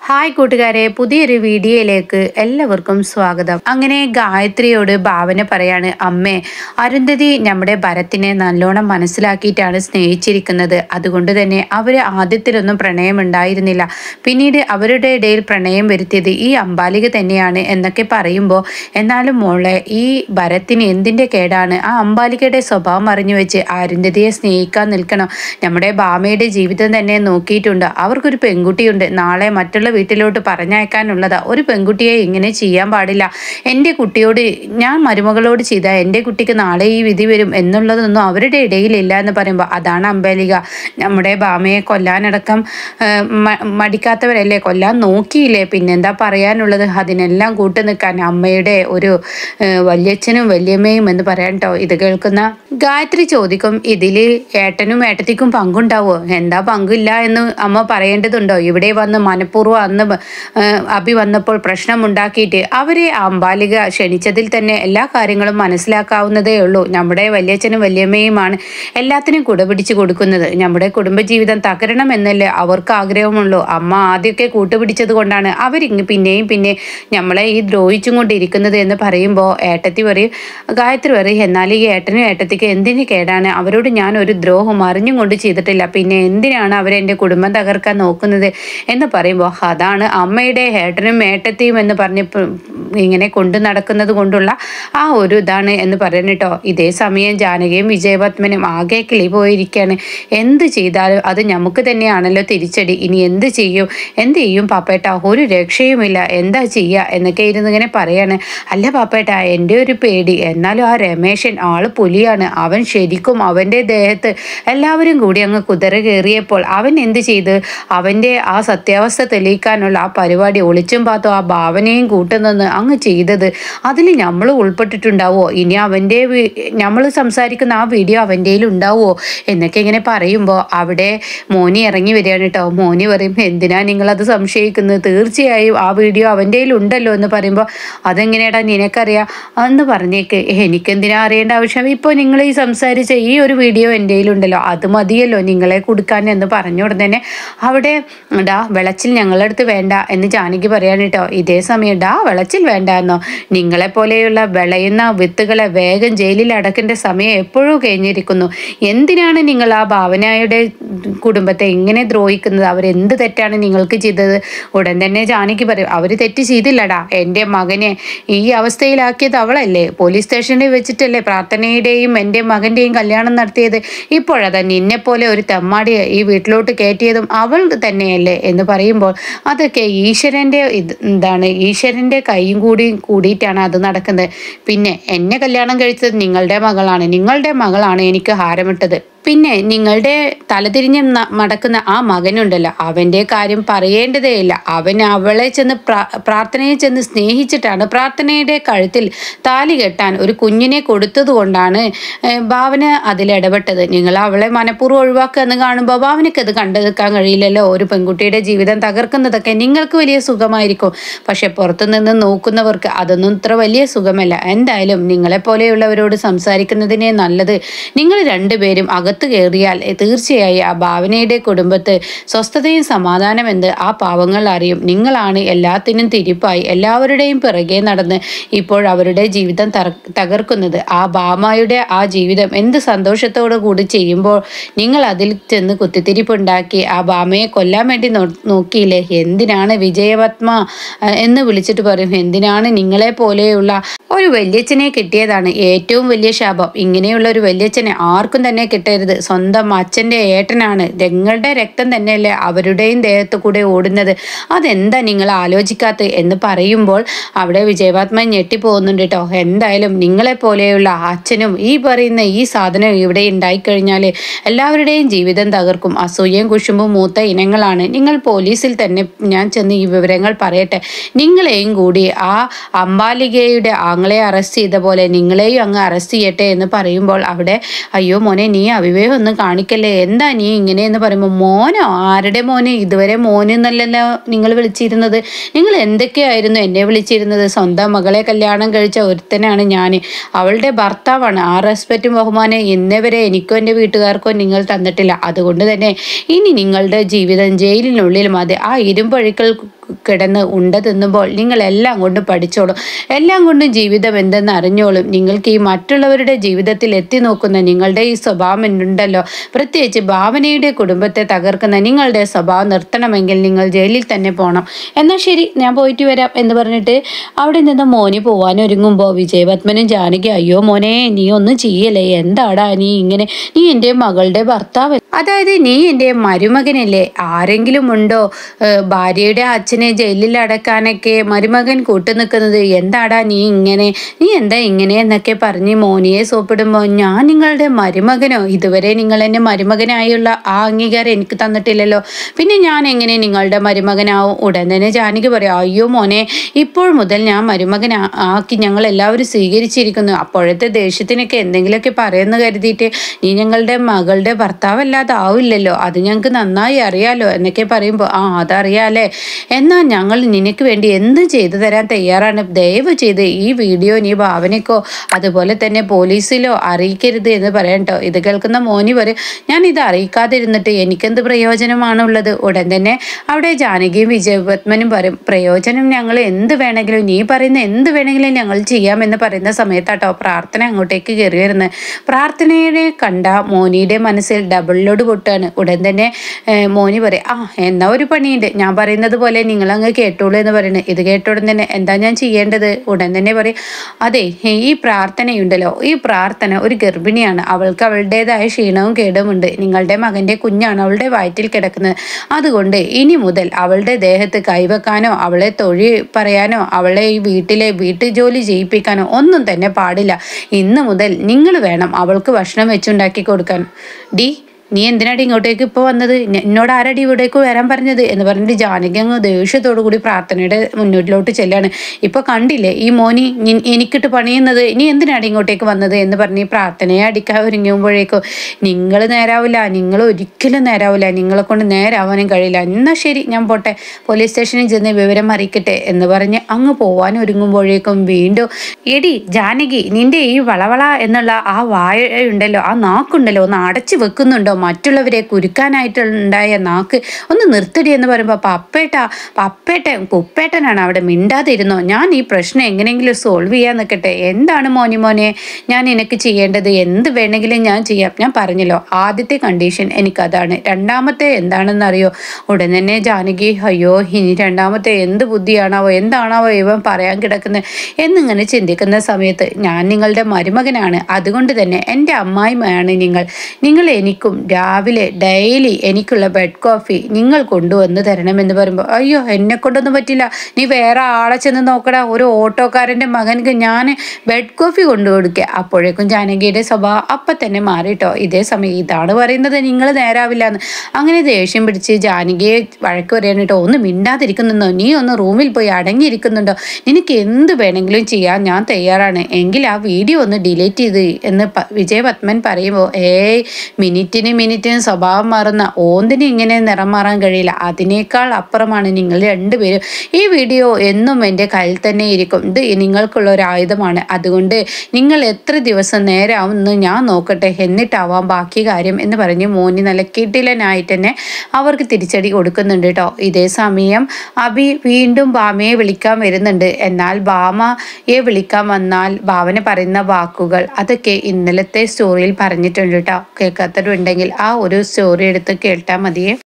hi കൂട്ടുകാരെ പുതിയൊരു വീഡിയോയിലേക്ക് എല്ലാവർക്കും സ്വാഗതം അങ്ങനെ ഗായത്രിയോട് ഭാവന പറയാണ് അമ്മേ അരുന്ധതി നമ്മുടെ ഭരത്തിനെ നല്ലോണം മനസ്സിലാക്കിയിട്ടാണ് സ്നേഹിച്ചിരിക്കുന്നത് അതുകൊണ്ട് തന്നെ അവർ ആദ്യത്തിലൊന്നും പ്രണയം ഉണ്ടായിരുന്നില്ല പിന്നീട് അവരുടെ ഇടയിൽ പ്രണയം വരുത്തിയത് ഈ അമ്പാലിക തന്നെയാണ് എന്നൊക്കെ പറയുമ്പോൾ എന്നാലും മോളെ ഈ ഭരത്തിന് എന്തിൻ്റെ കേടാണ് ആ അമ്പാലികയുടെ സ്വഭാവം അറിഞ്ഞു വെച്ച് അരുന്ധതിയെ സ്നേഹിക്കാൻ നിൽക്കണം നമ്മുടെ ഭാമയുടെ ജീവിതം തന്നെ നോക്കിയിട്ടുണ്ട് അവർക്കൊരു പെൺകുട്ടിയുണ്ട് നാളെ മറ്റുള്ള വീട്ടിലോട്ട് പറഞ്ഞയക്കാനുള്ളതാ ഒരു പെൺകുട്ടിയെ ഇങ്ങനെ ചെയ്യാൻ പാടില്ല എൻ്റെ കുട്ടിയോട് ഞാൻ മരുമകളോട് ചെയ്ത എൻ്റെ കുട്ടിക്ക് നാളെ ഈ വിധി വരും എന്നുള്ളതൊന്നും അവരുടെ ഇടയിലില്ല എന്ന് പറയുമ്പോൾ അതാണ് അമ്പലിക നമ്മുടെ ഭാമയെ കൊല്ലാനടക്കം ആ, മ- മടിക്കാത്തവരല്ലേ കൊല്ലാൻ നോക്കിയില്ലേ പിന്നെന്താ പറയാനുള്ളത് അതിനെല്ലാം കൂട്ടു നിൽക്കാൻ അമ്മയുടെ ഒരു ആ, വല്യച്ഛനും വല്യമ്മയും എന്ന് പറയാൻ കേട്ടോ ഇത് കേൾക്കുന്ന ഗായത്രി ചോദിക്കും ഇതിൽ ഏട്ടനും ഏട്ടത്തിക്കും പങ്കുണ്ടാവോ എന്താ പങ്കില്ല എന്ന് അമ്മ പറയേണ്ടതുണ്ടോ ഇവിടെ വന്ന് മനഃപൂർവ്വം അന്ന് ബ- ആ, അഭി വന്നപ്പോൾ പ്രശ്നമുണ്ടാക്കിയിട്ട് അവരെ അമ്പാലിക ക്ഷണിച്ചതിൽ തന്നെ എല്ലാ കാര്യങ്ങളും മനസ്സിലാക്കാവുന്നതേ ഉള്ളൂ നമ്മുടെ വല്യച്ഛനും വല്യമ്മയുമാണ് എല്ലാത്തിനും കുടപിടിച്ച് കൊടുക്കുന്നത് നമ്മുടെ കുടുംബജീവിതം തകരണം എന്നല്ലേ അവർക്ക് ആഗ്രഹമുള്ളൂ അമ്മ ആദ്യമൊക്കെ കൂട്ടുപിടിച്ചത് കൊണ്ടാണ് അവരിങ്ങ് പിന്നെയും പിന്നെ നമ്മളെ ഈ ദ്രോഹിച്ചും കൊണ്ടിരിക്കുന്നത് എന്ന് പറയുമ്പോൾ ഏട്ടത്തി പറയും ഗായത്രി പറയും എന്നാൽ ഈ ഏട്ടനും ഏട്ടത്തിക്ക് എന്തിന് കേടാണ് അവരോട് ഞാൻ ഒരു ദ്രോഹം അറിഞ്ഞും കൊണ്ട് ചെയ്തിട്ടില്ല പിന്നെ എന്തിനാണ് അവരെൻ്റെ കുടുംബം തകർക്കാൻ നോക്കുന്നത് എന്ന് പറയുമ്പോൾ അതാണ് അമ്മയുടെ ഏട്ടനും ഏട്ടത്തിയും എന്ന് പറഞ്ഞ് പ് ഇങ്ങനെ കൊണ്ടു നടക്കുന്നത് കൊണ്ടുള്ള ആ ഒരു ഇതാണ് എന്ന് പറയുന്നിട്ടോ ഇതേ സമയം ജാനകിയും വിജയപത്മനും ആകെ കിളി പോയിരിക്കുകയാണ് എന്ത് ചെയ്താലും അത് നമുക്ക് തന്നെയാണല്ലോ തിരിച്ചടി ഇനി എന്ത് ചെയ്യും എന്ത് ചെയ്യും പാപ്പേട്ട ഒരു രക്ഷയുമില്ല എന്താ ചെയ്യുക എന്നൊക്കെ ഇരുന്ന് ഇങ്ങനെ പറയാണ് അല്ല പാപ്പേട്ട എൻ്റെ ഒരു പേടി എന്നാലും ആ രമേശൻ ആള് പുലിയാണ് അവൻ ശരിക്കും അവൻ്റെ ദേഹത്ത് എല്ലാവരും കൂടി അങ്ങ് കുതിര കയറിയപ്പോൾ അവൻ എന്ത് ചെയ്ത് അവൻ്റെ ആ സത്യാവസ്ഥ തെളിയിക്കാനുള്ള ആ പരിപാടി ഒളിച്ചും പാത്തും ആ ഭാവനയും കൂട്ടുനിന്ന് അങ്ങ് ചെയ്തത് അതിൽ നമ്മൾ ഉൾപ്പെട്ടിട്ടുണ്ടാവോ ഇനി അവൻ്റെ നമ്മൾ സംസാരിക്കുന്ന ആ വീഡിയോ അവൻ്റെ ഉണ്ടാവുമോ എന്നൊക്കെ ഇങ്ങനെ പറയുമ്പോൾ അവിടെ മോനി ഇറങ്ങി വരികയാണ് കേട്ടോ മോനി പറയും എന്തിനാ നിങ്ങളത് സംശയിക്കുന്നത് തീർച്ചയായും ആ വീഡിയോ അവൻ്റെ ഉണ്ടല്ലോ എന്ന് പറയുമ്പോൾ അതെങ്ങനെയാടാ നിനക്കറിയാം എന്ന് പറഞ്ഞേക്ക് എനിക്കെന്തിനാ അറിയേണ്ട ആവശ്യം ഇപ്പോൾ നിങ്ങൾ ഈ സംസാരിച്ച ഈ ഒരു വീഡിയോ എൻ്റെ ഉണ്ടല്ലോ അത് മതിയല്ലോ നിങ്ങളെ കൊടുക്കാൻ എന്ന് പറഞ്ഞ ഉടനെ തന്നെ അവിടെ ഡാ വിളച്ചിൽ ഞങ്ങളുടെ അടുത്ത് വേണ്ട എന്ന് ജാനകി പറയാണ് കേട്ടോ ഇതേ സമയം ഡാ വിളച്ചിൽ വേണ്ട എന്നോ നിങ്ങളെ പോലെയുള്ള വിളയുന്ന വിത്തുകളെ വേഗം ജയിലിൽ അടക്കേണ്ട സമയം എപ്പോഴും കഴിഞ്ഞിരിക്കുന്നു എന്തിനാണ് നിങ്ങൾ ആ ഭാവനയുടെ കുടുംബത്തെ ഇങ്ങനെ ദ്രോഹിക്കുന്നത് അവരെന്ത് തെറ്റാണ് നിങ്ങൾക്ക് ചെയ്തത് ഉടൻ തന്നെ ജാനകി പറയും അവർ തെറ്റ് ചെയ്തില്ലടാ എൻ്റെ മകനെ ഈ അവസ്ഥയിലാക്കിയത് അവളല്ലേ പോലീസ് സ്റ്റേഷനിൽ വെച്ചിട്ടല്ലേ പ്രാർത്ഥനയുടെയും എൻ്റെ മകൻ്റെയും കല്യാണം നടത്തിയത് ഇപ്പോഴതാ നിന്നെ പോലെ ഒരു തെമ്മാടിയെ ഈ വീട്ടിലോട്ട് കയറ്റിയതും അവൾ തന്നെയല്ലേ എന്ന് പറയുമ്പോൾ അതൊക്കെ ഈശ്വരൻ്റെ ഇത് എന്താണ് ഈശ്വരൻ്റെ കൈയും കൂടി കൂടിയിട്ടാണ് അത് നടക്കുന്നത് പിന്നെ എന്നെ കല്യാണം കഴിച്ചത് നിങ്ങളുടെ മകളാണ് നിങ്ങളുടെ മകളാണ് എനിക്ക് ഹാരമിട്ടത് പിന്നെ നിങ്ങളുടെ തലതിരിഞ്ഞ് ന- മടക്കുന്ന ആ മകനുണ്ടല്ലോ അവൻ്റെ കാര്യം പറയേണ്ടതേ ഇല്ല അവൻ അവളെ ചെന്ന് പ്രാ- പ്രാർത്ഥനയെ ചെന്ന് സ്നേഹിച്ചിട്ടാണ് പ്രാർത്ഥനയുടെ കഴുത്തിൽ താലി കെട്ടാൻ ഒരു കുഞ്ഞിനെ കൊടുത്തത് കൊണ്ടാണ് ഏഹ്, ഭാവന അതിൽ ഇടപെട്ടത് നിങ്ങൾ അവളെ മനഃപൂർവ്വം ഒഴിവാക്കുക എന്ന് കാണുമ്പോൾ ഭാവനയ്ക്ക് അത് കണ്ടെടുക്കാൻ കഴിയില്ലല്ലോ ഒരു പെൺകുട്ടിയുടെ ജീവിതം തകർക്കുന്നതൊക്കെ നിങ്ങൾക്ക് വലിയ സുഖമായിരിക്കും പക്ഷെ പുറത്തു നിന്ന് നോക്കുന്നവർക്ക് അതൊന്നും ഇത്ര വലിയ സുഖമല്ല എന്തായാലും നിങ്ങളെപ്പോലെയുള്ളവരോട് സംസാരിക്കുന്നതിനെ നല്ലത് നിങ്ങൾ രണ്ടുപേരും അകത്ത് കയറിയാൽ എ, തീർച്ചയായും ആ ഭാവനയുടെ കുടുംബത്ത് സ്വസ്ഥതയും സമാധാനം എന്ത് ആ പാവങ്ങൾ അറിയും നിങ്ങളാണ് എല്ലാത്തിനും തിരിപ്പായി എല്ലാവരുടെയും പിറകെ നടന്ന് ഇപ്പോൾ അവരുടെ ജീവിതം തറ- തകർക്കുന്നത് ആ ഭാമയുടെ ആ ജീവിതം എന്ത് സന്തോഷത്തോടു കൂടി ചെയ്യുമ്പോൾ നിങ്ങൾ അതിൽ ചെന്ന് കുത്തിത്തിരിപ്പുണ്ടാക്കി ആ ഭാമയെ കൊല്ലാൻ വേണ്ടി നോ- നോക്കിയില്ലേ എന്തിനാണ് വിജയപത്മ ആ, എന്ന് വിളിച്ചിട്ട് പറയും എന്തിനാണ് നിങ്ങളെ പോലെയുള്ള ഒരു വല്യച്ഛനെ കിട്ടിയതാണ് ഏറ്റവും വലിയ ശാപം ഇങ്ങനെയുള്ള ഒരു വല്യച്ഛനെ ആർക്കും തന്നെ കിട്ടരുത് സ്വന്തം അച്ഛൻ്റെ ഏട്ടനാണ് നിങ്ങളുടെ രക്തം തന്നെയല്ലേ അവരുടെയും ദേഹത്ത് കൂടെ ഓടുന്നത് അതെന്താ നിങ്ങൾ ആലോചിക്കാത്തത് എന്ന് പറയുമ്പോൾ അവിടെ വിജയപാത്മ ഞെട്ടിപ്പോകുന്നുണ്ട് കേട്ടോ എന്തായാലും നിങ്ങളെ പോലെയുള്ള അച്ഛനും ഈ പറയുന്ന ഈ സാധനം ഇവിടെ ഉണ്ടായിക്കഴിഞ്ഞാൽ എല്ലാവരുടെയും ജീവിതം തകർക്കും അസൂയയും കുശുമ്പും മൂത്ത ഇനങ്ങളാണ് നിങ്ങൾ പോലീസിൽ തന്നെ ഞാൻ ചെന്ന് ഈ വിവരങ്ങൾ പറയട്ടെ നിങ്ങളെയും കൂടി ആ അംബാലികയുടെ ആങ്ങളെ അറസ്റ്റ് ചെയ്ത പോലെ നിങ്ങളെയും അങ്ങ് അറസ്റ്റ് ചെയ്യട്ടെ എന്ന് പറയുമ്പോൾ അവിടെ അയ്യോ മോനെ നീ അവിവേകം ഒന്നും കാണിക്കല്ലേ എന്താ നീ ഇങ്ങനെ എന്ന് പറയുമ്പോൾ മോനോ ആരുടെ മോനെ ഇതുവരെ മോന് എന്നല്ലല്ലോ നിങ്ങൾ വിളിച്ചിരുന്നത് നിങ്ങൾ എന്തൊക്കെയായിരുന്നു എന്നെ വിളിച്ചിരുന്നത് സ്വന്തം മകളെ കല്യാണം കഴിച്ച ഒരുത്തനാണ് ഞാൻ അവളുടെ ഭർത്താവാണ് ആ റെസ്പെക്റ്റും ബഹുമാനം ഇന്നേവരെ എനിക്കോ എൻ്റെ വീട്ടുകാർക്കോ നിങ്ങൾ തന്നിട്ടില്ല അതുകൊണ്ട് തന്നെ ഇനി നിങ്ങളുടെ ജീവിതം ജയിലിനുള്ളിൽ മതി ആ ഇരുമ്പഴിക്കൽ കിടന്ന് ഉണ്ട തിന്നുമ്പോൾ നിങ്ങൾ എല്ലാം കൊണ്ടും പഠിച്ചോളും എല്ലാം കൊണ്ടും ജീവിതം എന്തെന്ന് അറിഞ്ഞോളും നിങ്ങൾക്ക് ഈ മറ്റുള്ളവരുടെ ജീവിതത്തിൽ എത്തി നോക്കുന്ന നിങ്ങളുടെ ഈ സ്വഭാവം ഉണ്ടല്ലോ പ്രത്യേകിച്ച് ഭാവനയുടെ കുടുംബത്തെ തകർക്കുന്ന നിങ്ങളുടെ സ്വഭാവം നിർത്തണമെങ്കിൽ നിങ്ങൾ ജയിലിൽ തന്നെ പോകണം എന്നാൽ ശരി ഞാൻ പോയിട്ട് വരാം എന്ന് പറഞ്ഞിട്ട് അവിടെ നിന്ന് മോനി പോവാൻ ഒരുങ്ങുമ്പോൾ വിജയപത്മനും ജാനകി അയ്യോ മോനെ നീ ഒന്നും ചെയ്യലേ എന്താടാ നീ ഇങ്ങനെ നീ എൻ്റെ മകളുടെ ഭർത്താവ് അതായത് നീ എൻ്റെ മരുമകനല്ലേ ആരെങ്കിലും ഉണ്ടോ ഏഹ് ഭാര്യയുടെ അച്ഛനെ ജയിലിൽ അടക്കാനൊക്കെ മരുമകൻ കൂട്ടുനിൽക്കുന്നത് എന്താടാ നീ ഇങ്ങനെ നീ എന്താ ഇങ്ങനെ എന്നൊക്കെ പറഞ്ഞ് മോനിയെ സോപ്പിടുമ്പോൾ ഞാൻ നിങ്ങളുടെ മരുമകനോ ഇതുവരെ നിങ്ങൾ എന്നെ മരുമകനായുള്ള ആ അംഗീകാരം എനിക്ക് തന്നിട്ടില്ലല്ലോ പിന്നെ ഞാൻ എങ്ങനെ നിങ്ങളുടെ മരുമകനാവും ഉടൻ തന്നെ ജാനകി പറയാം അയ്യോ മോനെ ഇപ്പോൾ മുതൽ ഞാൻ മരുമകൻ ആക്കി ഞങ്ങൾ എല്ലാവരും സ്വീകരിച്ചിരിക്കുന്നു അപ്പോഴത്തെ ദേഷ്യത്തിനൊക്കെ എന്തെങ്കിലുമൊക്കെ പറയുന്നു കരുതിയിട്ട് നീ ഞങ്ങളുടെ മകളുടെ ഭർത്താവല്ലാതെ ആവില്ലല്ലോ അത് ഞങ്ങൾക്ക് നന്നായി അറിയാലോ എന്നൊക്കെ പറയുമ്പോൾ ആ അതറിയാലേ എന്നാൽ ഞങ്ങൾ നിനക്ക് വേണ്ടി എന്ത് ചെയ്തു തരാൻ തയ്യാറാണ് ദയവ് ചെയ്ത് ഈ വീഡിയോ നീ ഭാവനയ്ക്കോ അതുപോലെ തന്നെ പോലീസിലോ അറിയിക്കരുത് എന്ന് പറയട്ടോ ഇത് കേൾക്കുന്ന മോനി പറയും ഞാൻ ഇത് അറിയിക്കാതിരുന്നിട്ട് എനിക്കെന്ത് പ്രയോജനമാണുള്ളത് ഉടൻ തന്നെ അവിടെ ജാനകിയും വിജയപത്മനും പറയും പ്രയോജനം ഞങ്ങൾ എന്ത് വേണമെങ്കിലും നീ പറയുന്ന എന്ത് വേണമെങ്കിലും ഞങ്ങൾ ചെയ്യാമെന്ന് പറയുന്ന സമയത്താട്ടോ പ്രാർത്ഥന അങ്ങോട്ടേക്ക് കയറി വരുന്നത് പ്രാർത്ഥനയെ കണ്ട മോനിയുടെ മനസ്സിൽ ഡബിൾ ലോഡ് പൊട്ടാണ് ഉടൻ തന്നെ ഏഹ്, മോനി പറയും ആ എന്നാ ഒരു പണിയുണ്ട് ഞാൻ പറയുന്നത് പോലെ നിങ്ങൾ അങ്ങ് കേട്ടോളൂ എന്ന് പറയുന്നത് ഇത് കേട്ട ഉടൻ തന്നെ എന്താ ഞാൻ ചെയ്യേണ്ടത് ഉടൻ തന്നെ പറയും അതെ ഈ പ്രാർത്ഥനയുണ്ടല്ലോ ഈ പ്രാർത്ഥന ഒരു ഗർഭിണിയാണ് അവൾക്ക് അവളുടേതായ ക്ഷീണവും കേടുമുണ്ട് നിങ്ങളുടെ മകന്റെ കുഞ്ഞാണ് അവളുടെ വയറ്റിൽ കിടക്കുന്നത് അതുകൊണ്ട് ഇനി മുതൽ അവളുടെ ദേഹത്ത് കൈവെക്കാനോ അവളെ തൊഴി പറയാനോ അവളെ ഈ വീട്ടിലെ വീട്ടുജോലി ചെയ്യിപ്പിക്കാനോ ഒന്നും തന്നെ പാടില്ല ഇന്ന് മുതൽ നിങ്ങൾ വേണം അവൾക്ക് ഭക്ഷണം വെച്ചുണ്ടാക്കി കൊടുക്കാൻ ഡി നീ എന്തിനാടി ഇങ്ങോട്ടേക്ക് ഇപ്പോൾ വന്നത് ന- എന്നോട് ആരാടി ഇവിടേക്ക് വരാൻ പറഞ്ഞത് എന്ന് പറഞ്ഞിട്ട് ജാനകി അങ്ങ് ദേഷ്യത്തോടു കൂടി പ്രാർത്ഥനയുടെ മുന്നോട്ടിലോട്ട് ചെല്ലാണ് ഇപ്പൊ കണ്ടില്ലേ ഈ മോനി നി- എനിക്കിട്ട് പണിയുന്നത് നീ എന്തിനാടി ഇങ്ങോട്ടേക്ക് വന്നത് എന്ന് പറഞ്ഞ് ഈ പ്രാർത്ഥനയെ അടിക്കാൻ ഒരുങ്ങുമ്പോഴേക്കും നിങ്ങൾ നേരാവില്ല നിങ്ങൾ ഒരിക്കലും നേരാവില്ല നിങ്ങളെ കൊണ്ട് നേരാവാനും കഴിയില്ല എന്നാ ശരി ഞാൻ പോട്ടെ പോലീസ് സ്റ്റേഷനിൽ ചെന്ന് വിവരം അറിയിക്കട്ടെ എന്ന് പറഞ്ഞ് അങ്ങ് പോവാൻ ഒരുങ്ങുമ്പോഴേക്കും വീണ്ടും എടി ജാനകി നിന്റെ ഈ വളവള എന്നുള്ള ആ വായ ഉണ്ടല്ലോ ആ നാക്കുണ്ടല്ലോ ഒന്ന് അടച്ചു വെക്കുന്നുണ്ടോ മറ്റുള്ളവരെ കുരുക്കാനായിട്ടുണ്ടായ നാക്ക് ഒന്ന് നിർത്തടി എന്ന് പറയുമ്പോൾ പപ്പേട്ട പപ്പേട്ടൻ കുപ്പേട്ടനാണ് അവിടെ മിണ്ടാതിരുന്നോ ഞാൻ ഈ പ്രശ്നം എങ്ങനെയെങ്കിലും സോൾവ് ചെയ്യാൻ നിൽക്കട്ടെ എന്താണ് മോനി മോനെ ഞാൻ നിനക്ക് ചെയ്യേണ്ടത് എന്ത് വേണമെങ്കിലും ഞാൻ ചെയ്യാം ഞാൻ പറഞ്ഞല്ലോ ആദ്യത്തെ കണ്ടീഷൻ എനിക്കതാണ് രണ്ടാമത്തെ എന്താണെന്ന് അറിയോ ഉടൻ തന്നെ ജാനകി അയ്യോ ഇനി രണ്ടാമത്തെ എന്ത് ബുദ്ധിയാണാവോ എന്താണാവോ ഇവൻ പറയാൻ കിടക്കുന്നത് എന്നിങ്ങനെ ചിന്തിക്കുന്ന സമയത്ത് ഞാൻ നിങ്ങളുടെ മരുമകനാണ് അതുകൊണ്ട് തന്നെ എൻ്റെ അമ്മായിമ്മയാണ് നിങ്ങൾ നിങ്ങൾ എനിക്കും രാവിലെ ഡെയിലി എനിക്കുള്ള ബെഡ് കോഫി നിങ്ങൾ കൊണ്ടുവന്ന് തരണമെന്ന് പറയുമ്പോൾ അയ്യോ എന്നെ കൊണ്ടൊന്നും പറ്റില്ല നീ വേറെ ആളെ ചെന്ന് നോക്കടാ ഒരു ഓട്ടോക്കാരൻ്റെ മകൻക്ക് ഞാൻ ബെഡ് കോഫി കൊണ്ടു കൊടുക്കുക അപ്പോഴേക്കും ജാനകിയുടെ സ്വഭാവം അപ്പം തന്നെ മാറിട്ടോ ഇതേ സമയം ഇതാണ് പറയുന്നത് നിങ്ങൾ നേരാവില്ല എന്ന് അങ്ങനെ ദേഷ്യം പിടിച്ച് ജാനകിയെ വഴക്ക് പറയാനിട്ടോ ഒന്ന് മിണ്ടാതിരിക്കുന്നുണ്ടോ നീ ഒന്ന് റൂമിൽ പോയി അടങ്ങിയിരിക്കുന്നുണ്ടോ നിനക്ക് എന്ത് വേണമെങ്കിലും ചെയ്യാൻ ഞാൻ തയ്യാറാണ് എങ്കിൽ ആ വീഡിയോ ഒന്ന് ഡിലീറ്റ് ചെയ്ത് എന്ന് പ- വിജയപത്മൻ പറയുമ്പോൾ ഏയ് മിനിറ്റിന് മിനിറ്റിന് സ്വഭാവം മാറുന്ന ഓന്തിന് ഇങ്ങനെ നിറം മാറാൻ കഴിയില്ല അതിനേക്കാൾ അപ്പുറമാണ് നിങ്ങൾ രണ്ടുപേരും ഈ വീഡിയോ എന്നും എൻ്റെ കയ്യിൽ തന്നെ ഇരിക്കും ഇത് നിങ്ങൾക്കുള്ള ഒരു ആയുധമാണ് അതുകൊണ്ട് നിങ്ങൾ എത്ര ദിവസം നേരാവും എന്ന് ഞാൻ നോക്കട്ടെ എന്നിട്ടാവാം ബാക്കി കാര്യം എന്ന് പറഞ്ഞ് മോനി നല്ല കിടിലനായിട്ട് തന്നെ അവർക്ക് തിരിച്ചടി കൊടുക്കുന്നുണ്ട് കേട്ടോ ഇതേ സമയം അബി വീണ്ടും ബാമയെ വിളിക്കാൻ വരുന്നുണ്ട് എന്നാൽ ബാമയെ വിളിക്കാൻ വന്നാൽ ഭാവന പറയുന്ന വാക്കുകൾ അതൊക്കെ ഇന്നലത്തെ സ്റ്റോറിയിൽ പറഞ്ഞിട്ടുണ്ട് കേട്ടോ കേൾക്കാത്തവരുണ്ടെങ്കിൽ ആ ഒരു സ്റ്റോറി എടുത്ത് കേട്ടാൽ മതിയേ